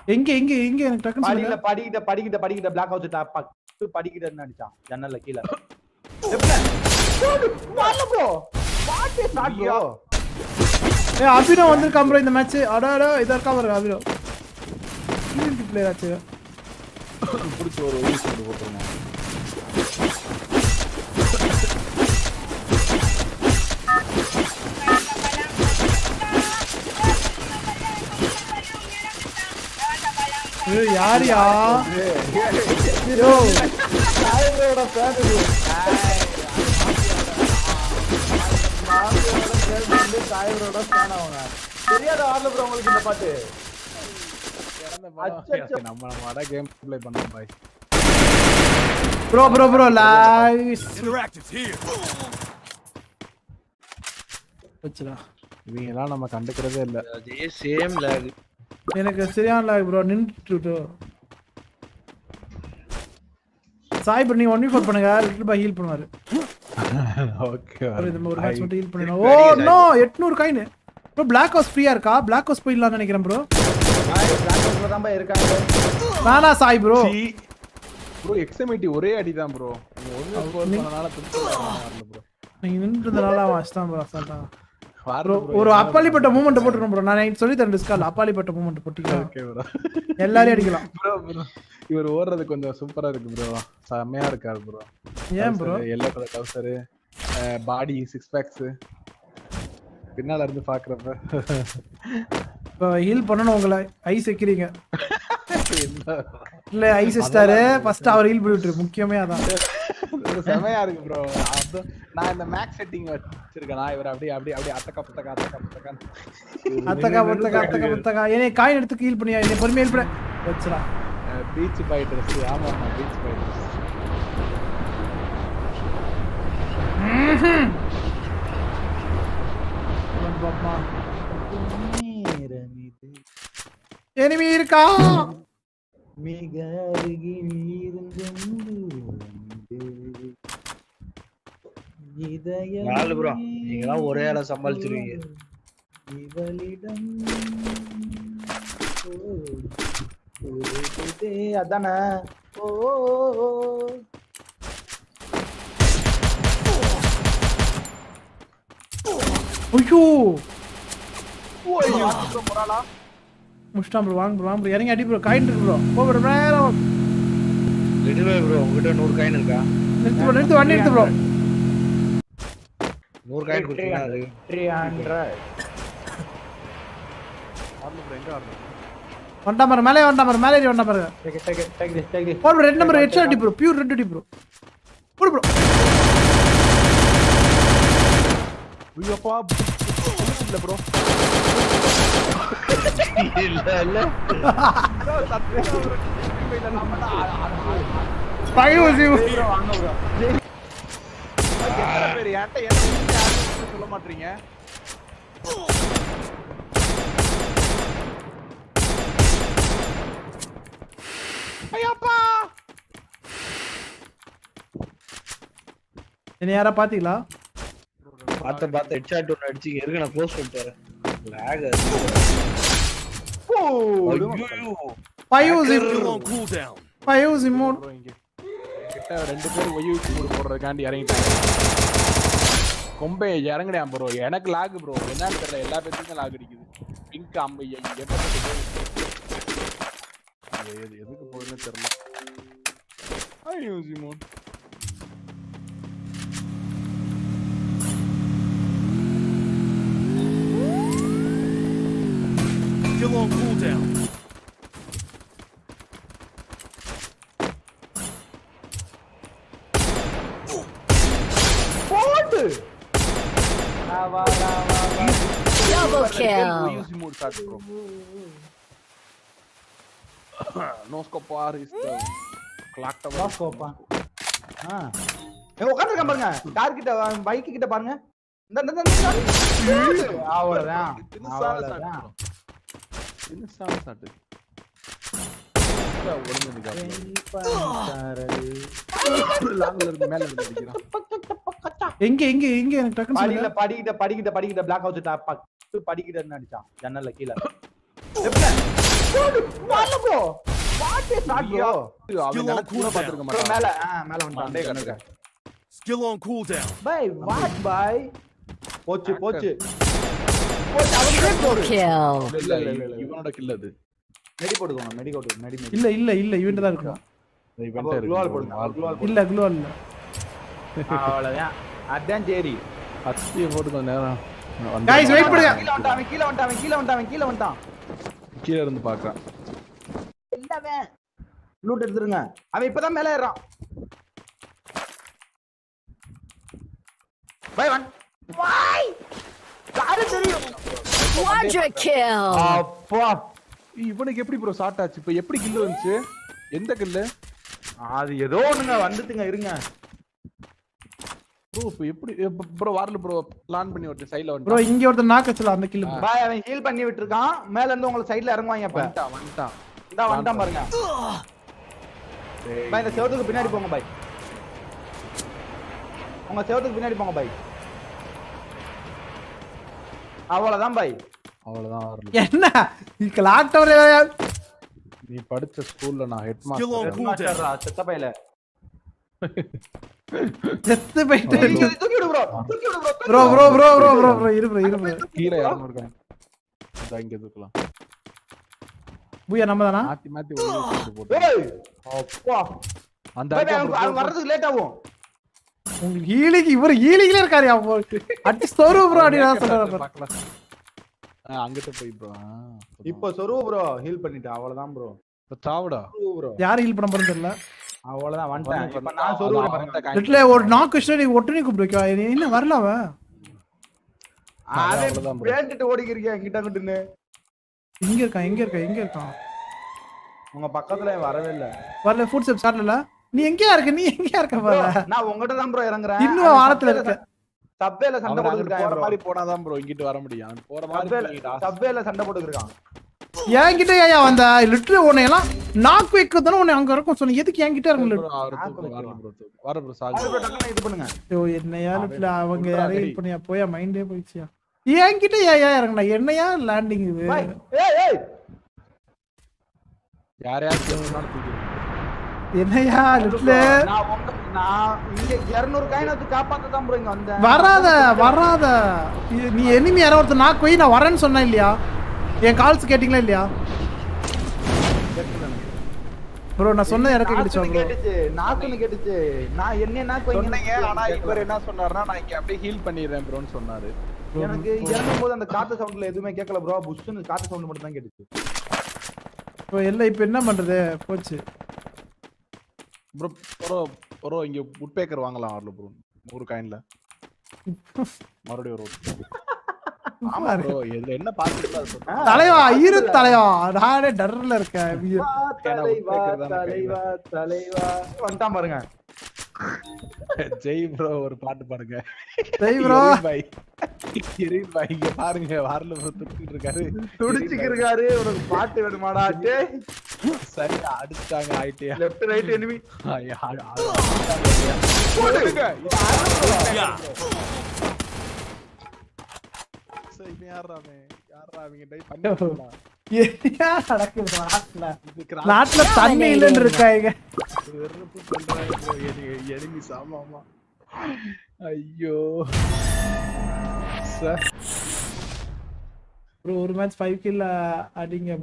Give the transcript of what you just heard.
எங்க எங்க எங்க எனக்கு டக்குன்னு படியில சொல்லுங்க படிக்கிட்ட படிக்கிட்ட படிக்கிட்ட பிளாக் ஹவுஸ் பத்து படிக்கிட்ட அடிச்சான் ஜன்னல்ல கீழ bro what is not bro ஏ அபினோ வந்திருக்கான் ப்ரோ இந்த மேட்ச் அடா அடா இதா இருக்கா பாருங்க அபினோ பிளேயர் ஆச்சு பிடிச்சி ஒரு வீஸ் கொண்டு போட்டுருங்க ஏய் யாரியா யோ சாயரோட ஃபேன் இது சாயரோட ஃபேன் அவங்க தெரியாத ஆடல ப்ரோ உங்களுக்கு இந்த பாட்டு அச்சச்சோ. நம்ம நம்ம அட கேம் ப்ளே பண்ணோம் பாய் ப்ரோ ப்ரோ ப்ரோ லைஸ் Interactive here. வச்சுடா இவங்க எல்லாம் நம்ம கண்டுக்கிறதே இல்ல அதே சேம் லேக் எனக்கு சரியான lag ப்ரோ நின்றுட்டு சாய் ப்ரோ நீ ஒன் ஃபோர் பண்ணுங்க லிட்டில் பாய் ஹீல் பண்ணுவாரு ஓகே ஒரு இந்த ஒரு மேட்ச் மட்டும் ஹீல் பண்ணிடணும் oh no 800 coin bro block house ஃப்ரீயா இருக்கா பிளாக் ஹவுஸ் போயிடலாம்னு நினைக்கிறேன் ப்ரோ பாய் பிளாக் ஹவுஸ்ல தான் பாய் இருக்காங்க வேணா சாய் ப்ரோ ப்ரோ எக்ஸ்எம்ஐடி ஒரே அடி தான் ப்ரோ நீங்க ஒண்ணு ஸ்கோர் பண்ணனால திருப்பி வரல ப்ரோ நீங்க நின்றதுனால அவன் அஷ்டம் ப்ரோ அசால்ட்டா வார ப்ரோ ஒரு அப்பாலிப்பட்ட மூமெண்ட் போட்டுருக்கோம் ப்ரோ நான் நைட் சொல்லி தரேன் டிஸ்கால் அப்பாலிப்பட்ட மூமெண்ட் போட்டிக்கலாம் ஓகே ப்ரோ எல்லாரையும் அடிக்கலாம் ப்ரோ ப்ரோ இவர் ஓடுறது கொஞ்சம் சூப்பரா இருக்கு ப்ரோ செம்மையா இருக்காரு ப்ரோ ஏன் ப்ரோ எல்லோ கலர் டவுசரு பாடி சிக்ஸ் பேக்ஸ் பின்னால இருந்து பாக்குறப்ப இப்போ ஹீல் பண்ணணும் உங்களை ஐஸ் வைக்கிறீங்க என்ன இல்ல ஐஸ் ஸ்டாரு ஃபர்ஸ்ட் அவர் ஹீல் பண்ணி விட்டுரு முக்கியமே அதான் ஒரு செமையா இருக்கு ப்ரோ அது நான் இந்த மேக்ஸ் செட்டிங் வச்சிருக்கேன் நான் இவர் அப்படியே அப்படியே அப்படியே அத்தக்கா புத்தக்கா அத்தக்கா புத்தக்கா அத்தக்கா புத்தக்கா அத்தக்கா புத்தக்கா என்னை காயின் எடுத்து ஹீல் பண்ணியா என்னை பொறுமையா ஹீல் பண்ண வச்சுடா பீச் பாய் ட்ரெஸ் ஆமா ஆமா பீச் பாய் ட்ரெஸ் பாப்பா எனிமி இருக்கா மிக அருகில் இருந்தும் இதயம் நாலு bro. நீங்கெல்லாம் ஒரே ஆளா சமாளிச்சிருவீங்க. இவளிடம் ஓ, உருகுதே, அதானே ஓ ஓ, ஓ, ஓ. ஐயோ ஐயோ, போறாளா? முடிச்சிட்டான் ப்ரோ வாங்க ப்ரோ வாங்க ப்ரோ இறங்கி அடி ப்ரோ காயின் இருக்கு ப்ரோ போ ப்ரோ நேரம் லிட்டில் ப்ரோ உங்ககிட்ட நூறு காயின் இருக்கா நிறுத்து ப்ரோ நிறுத்து வண்டி நிறுத்து ப்ரோ நூறு காயின் கொடுத்தீங்கன்னா அது 300. ஆடணும் ப்ரோ எங்க ஆடணும் வண்டா பாரு மேலே வண்டா பாரு மேலே ஏறி வண்டா பாருங்க Take it, take it, take this, take this. போடு ப்ரோ ரெட் நம்பர் ஹெட் அடி ப்ரோ பியூர் ரெட் அடி ப்ரோ போடு ப்ரோ ஐயோப்பா இல்ல ப்ரோ இல்ல இல்ல பையூசி பேர் என்கிட்ட என்ன யாருமே சொல்ல மாட்டீங்க ஐயாப்பா என்ன யாரா பாத்தீங்களா பார்த்த பார்த்த ஹெட் ஷாட் ஒன்று அடிச்சு இருக்கு நான் க்ளோஸ் பண்ணிட்டு வரேன் லேக் ஐயோ பையூசி Still on cooldown. பையூசி மோட் ப்ரோ இங்க கிட்ட ரெண்டு பேர் ஒய்யூசி மூடு போடுறதுக்காண்டி இறங்கிட்டாங்க கொம்பை இறங்குறேன் ப்ரோ எனக்கு லாக் ப்ரோ என்னன்னு தெரியல எல்லா பேருக்கும் லாக் அடிக்குது பிங்க் அம்பை எட்டப்பட்டு எது எதுக்கு போகுதுன்னு தெரியல ஐயூசி மோட் Still on cooldown. போட்டு வா, வா, வா, வா, வா. Double kill. ஒய்யூசி மூட் start bro no scope or is the clock வா, டவர் சோப்பா. ஆ. இங்க உட்கார்ந்திருக்கான் பாருங்க கார் கிட்ட பைக் கிட்ட பாருங்க இந்த இந்த, இந்த, இந்த. அவ்வளவுதான் அவ்வளவுதான் இன்னும் ஸ்டார்ட் ஒளிஞ்சிருக்காங்க லாங்ல இருந்து மேல இருந்து அடிக்கிறான் எங்க எங்க எங்க எனக்கு டக்குன்னு படியில சொல்லுங்க படிக்கிட்ட படிக்கிட்ட படிக்கிட்ட பிளாக் ஹவுஸ் பத்து படிக்கிட்ட அடிச்சான் ஜன்னல்ல கீழ வாட் இஸ் நாட் ப்ரோ அவன் நினைச்சு கூட பார்த்திருக்க ப்ரோ மாட்டான் மேல ஆ மேல வந்துட்டான் மண்டே கண்ணுக்க கணக்கு. Skill on cooldown. பை வாட் பை போச்சு போச்சு போச்சு அவனுக்கே போடு Kill. இல்ல இல்ல இல்ல இவனோட கில் அது மெடி போட்டுக்கோங்க மெடி போட்டு மெடி மெடி இல்ல இல்ல இல்ல இவன்ட்டு தான் இருக்கும் அப்போ குளோவால் போடுங்க குளோவால் போடுங்க இல்ல குளோ இல்ல அவ்வளவுதான் அதான் சரி அத்தியை போட்டு கொஞ்ச நேரம் வந்து Guys, wait பண்ணுங்க. கீழ வந்துட்டான் அவன் கீழ வந்துட்டான் அவன் கீழ வந்துட்டான் அவன் கீழ வந்துட்டான் கீழ இருந்து பாக்குறான் இல்லவே லூட் எடுத்துருங்க அவன் இப்பதான் மேல ஏறான் பை ஒன் வாய் யாரு தெரியும் Quadra kill. அப்பா இவனுக்கு எப்படி ப்ரோ ஷார்ட் ஆச்சு இப்போ எப்படி கில் வந்துச்சு எந்த கில்லு அது ஏதோ ஒண்ணுங்க வந்துட்டுங்க இருங்க ப்ரோ இப்போ எப்படி ப்ரோ வாரல ப்ரோ பிளான் பண்ணி விட்டு சைடுல ப்ரோ வந்துட்டான் இங்க ஒருத்தர் நாக்க சொல்ல அந்த கில்லு பாய் அவன் ஹீல் பண்ணி விட்டுருக்கான் மேல இருந்து உங்களை சைடுல இறங்குவாங்க அப்ப வந்துட்டான் வந்துட்டான் இந்தா வந்துட்டான் பாருங்க பாய் இந்த செவத்துக்கு பின்னாடி போங்க பாய் உங்க செவத்துக்கு பின்னாடி போங்க பாய் அவ்வளவுதான் பாய் அவ்வளவுதான் வரல என்ன கிளாக் டவர் நீ படிச்ச ஸ்கூல்ல நான் head Skill on master cooldown. மாஸ்டர்ரா, செத்த பையல செத்து போயிட்டு தூக்கி விடு ப்ரோ தூக்கி விடு bro bro bro bro bro bro bro இரு ப்ரோ இரு ப்ரோ கீழே யாரும் இருக்காங்க இதா இங்க தூக்கலாம் பூயா நம்ம தானா மாத்தி மாத்தி ஒரு வச்சுட்டு போட்டு ஏய் அப்பா அந்த பாய், இடத்துல அவன் bro, அவன் வர்றதுக்கு லேட் ஆகும் உங்களுக்கு ஹீலிக்கு இவர் ஹீலிங்ல இருக்காரு அவன் அடி சொரு ப்ரோ அடி நான் சொல்றேன் பார்க்கலாம். ஆ, அங்கிட்ட போய் ப்ரோ இப்போ சொருவு ப்ரோ ஹீல் பண்ணிட்டேன் அவ்வளவுதான் ப்ரோ இப்போ சாவுடா சொருவு ப்ரோ யார் ஹீல் பண்ண போறது தெரியல அவ்வளவுதான் வந்துட்டேன் வந்து இப்போ நான் சொருவு பாருங்க லிட்டில் ஒரு நாக்கு வச்சுட்டு நீ ஒட்டு நீ கூப்பிடுக்கா என்ன வரல அவன் அவன் அவ்வளவுதான் bro. பேண்டுட்டு ஓடிக்கிறீங்க என்கிட்ட கிட்டுன்னு எங்க இருக்கான் எங்க இருக்கான் எங்க இருக்கான் உங்க பக்கத்துல அவன் வரவே இல்ல வரல ஃபுட் ஸ்டெப் ஸ்டார்ட்ல நீ எங்கேயா இருக்க நீ எங்கேயா இருக்க Bro, பாரு நான் உங்ககிட்ட தான் ப்ரோ இறங்குறேன் இன்னும் வாரத்துல இருக்க சப்பேல சண்டை அவன் அங்கிட்டு போட்டுருக்கான் போற ப்ரோ மாதிரி போனாதான் ப்ரோ இங்கிட்டு வர முடியும் அவன் போற மாதிரி சப்பேல போயிட்டா. சப்பேல சண்டை போட்டுருக்கான் என்கிட்ட ஏன் வந்த லிட்டில் உன்னை எல்லாம் நாக்கு வைக்கிறதானே உன்னை அங்க இருக்கும் சொன்ன எதுக்கு என்கிட்ட bro, இருக்கு அவரை ஆக்கு தூக்கு, வைக்கலாம். வாரல bro, தூக்கு. வார bro, அது சாகு. bro, டக்குனு இது பண்ணுங்க ஐயோ என்னையா லிட்டில் அவங்க சொல்றா, யாரையும் டேய். ஹெல்ப் பண்ணியா போயா மைண்டே போயிடுச்சியா என்கிட்ட ஏன் ஏன் இறங்கினா என்னையா லேண்டிங் இது பாய் ஏய் ஏய் யாரையாச்சும் வேணும்னாலும் தூக்கிடு. என்னையா லிட்டில் நான் உங்க நான் இங்க 200 காயின் வச்சு காப்பாத்த தான் ப்ரோ இங்க வந்தேன் வராத வராத இது- நீ எனிமி யாரோ ஒருத்தர் நாக்கு போய் நான் வரேன்னு சொன்னேன் இல்லையா என் கால்ஸ் கேட்டிங்களா இல்லையா ப்ரோ நான் சொன்னது இறக்க கிடைச்சா நாக்குன்னு ப்ரோ கேட்டுச்சு நாக்குன்னு கேட்டுச்சு நான் என்ன நாக்கு வைங்க சொன்னீங்க ஆனா இவர் என்ன சொன்னாருன்னா நான் இங்க அப்படியே ஹீல் பண்ணிடுறேன் ப்ரோன்னு சொன்னாரு எனக்கு இறங்கும் போது அந்த காத்து சவுண்ட்ல எதுவுமே கேட்கல ப்ரோ புஷ்னு காத்து சவுண்ட் மட்டும் தான் கேட்டுச்சு இப்போ எல்லாம் இப்போ என்ன பண்றது போச்சு ப்ரோ ப்ரோ ப்ரோ இங்க உட்பேக்கர் வாங்கலாம் வரல ப்ரோ நூறு காயின்ல மறுபடியும் ஒரு ஆமா ப்ரோ இதுல என்ன பாத்துட்டு அது சொல்றேன். தலைவா இரு தலைவா நானே டர்ல இருக்கேன் ஐயோ. வா, தலைவா தலைவா தலைவா வந்துட்டான் பாருங்க ஜெய் ப்ரோ ஒரு பாட்டு பாடுங்க சரி ப்ரோ எரின் பாய் எரின் பாய் இங்க பாருங்க வாரல ப்ரோ துடிச்சிட்டு இருக்காரு துடிச்சுக்கு இருக்காரு உனக்கு பாட்டு வேணுமாடா டே சரி அடிச்சிட்டாங்க ஆயிட்டே லெஃப்ட் ரைட் எனிமி ஐயா, அது- அது அடிச்சிட்டாங்க ஐயா. போடுங்க. இது Yeah. சரி, இவன் யார்றா அவன்? யார்றா அவங்க? டேய், பண்ணி விட்டுருடா. என்ன நடக்குது நாட்டுல இது கிராஸ் நாட்டுல தண்ணி இல்லைன்னு இருக்காங்க வெறுப்பு பண்றாங்க bro. எனி- enemy சாமாமா. ஐயோ சார் ப்ரோ ஒரு மேட்ச் ஃபைவ் கில் அடிங்க